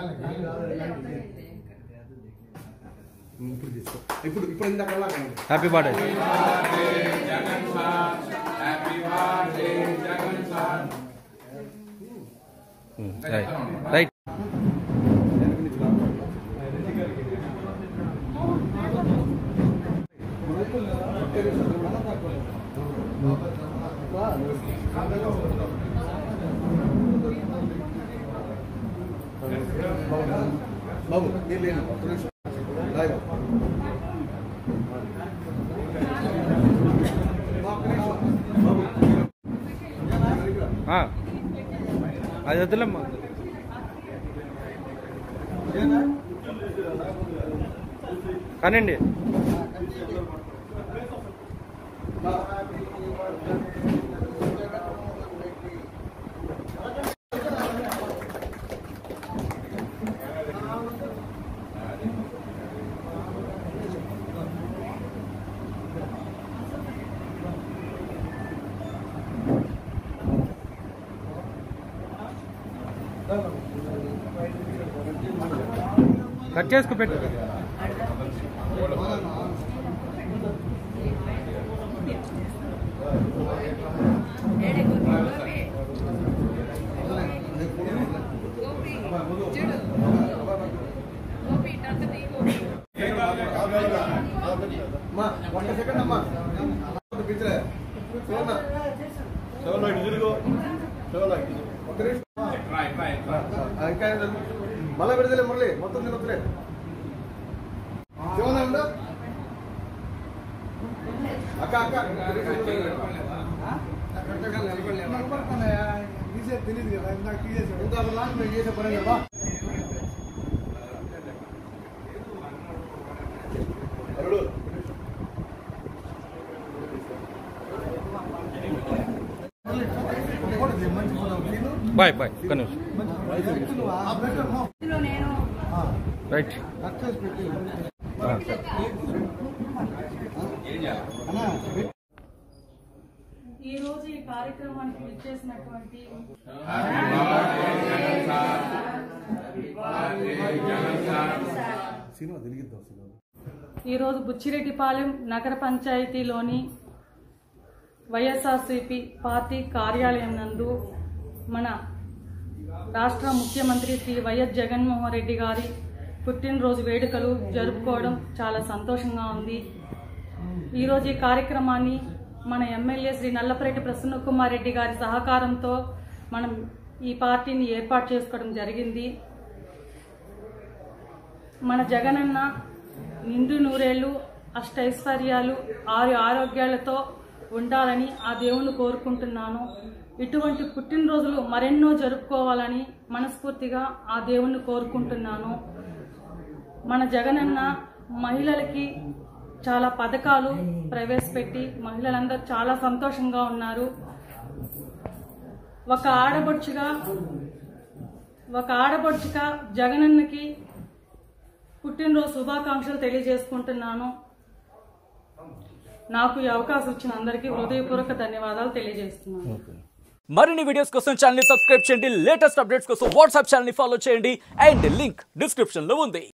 ఇప్పుడు తీసుకో ఇప్పుడు ఇప్పుడు ఇందాక హ్యాపీ బర్త్డే రైట్ బాబు నేను లేను ఒక్క నిమిషం రాయ్ బాబు అది వద్దులేమ్మా కానండి కట్ చేసుకో పెట్టు అమ్మా ఒక్క సెకండ్ అమ్మా పిలిచలే చూడన్నా చదవలో ఇటు తిరుగు చదవలో ఒక్క నిమిషం ఆ, ఇంకా ఏం లేదు. మళ్ళా పెడతలే మురళి మొత్తం తినొద్దులే శివనా ఉందా అక్క అక్క ఇంకా అసలు లాస్ట్ మేము చేసే పని కదా అరుడు బాయ్ బాయ్ ఒక్క నిమిషం రైట్ ఈ రోజు ఈ కార్యక్రమానికి విచ్చేసినటువంటి సినిమా తిరిగిద్దాం సినిమా ఈ రోజు బుచ్చిరెడ్డిపాలెం నగర పంచాయతీలోని వైఎస్ఆర్సిపి పార్టీ కార్యాలయం నందు మన రాష్ట్ర ముఖ్యమంత్రి శ్రీ వైఎస్ జగన్మోహన్ రెడ్డి గారి పుట్టినరోజు వేడుకలు జరుపుకోవడం చాలా సంతోషంగా ఉంది ఈరోజు ఈ కార్యక్రమాన్ని మన ఎమ్మెల్యే శ్రీ నల్లపరెడ్డి ప్రసన్న కుమార్ రెడ్డి గారి సహకారంతో మనం ఈ పార్టీని ఏర్పాటు చేసుకోవడం జరిగింది మన జగనన్న నిండు నూరేళ్లు అష్టైశ్వర్యాలు ఆరు ఆరోగ్యాలతో ఉండాలని ఆ దేవుని కోరుకుంటున్నాను ఇటువంటి పుట్టినరోజులు మరెన్నో జరుపుకోవాలని మనస్ఫూర్తిగా ఆ దేవుణ్ణి కోరుకుంటున్నాను మన జగనన్న మహిళలకి చాలా పథకాలు ప్రవేశపెట్టి మహిళలందరూ చాలా సంతోషంగా ఉన్నారు ఒక ఆడబొడుచుగా ఒక ఆడబొడుచుగా జగనన్నకి పుట్టినరోజు శుభాకాంక్షలు తెలియజేసుకుంటున్నాను నాకు ఈ అవకాశం ఇచ్చిన అందరికీ హృదయపూర్వక ధన్యవాదాలు తెలియజేస్తున్నాను మరిన్ని వీడియోస్ కోసం ఛానల్ ని సబ్స్క్రైబ్ చేయండి లేటెస్ట్ అప్డేట్స్ కోసం వాట్సాప్ ఛానల్ ని ఫాలో చేయండి అండ్ లింక్ డిస్క్రిప్షన్ లో ఉంది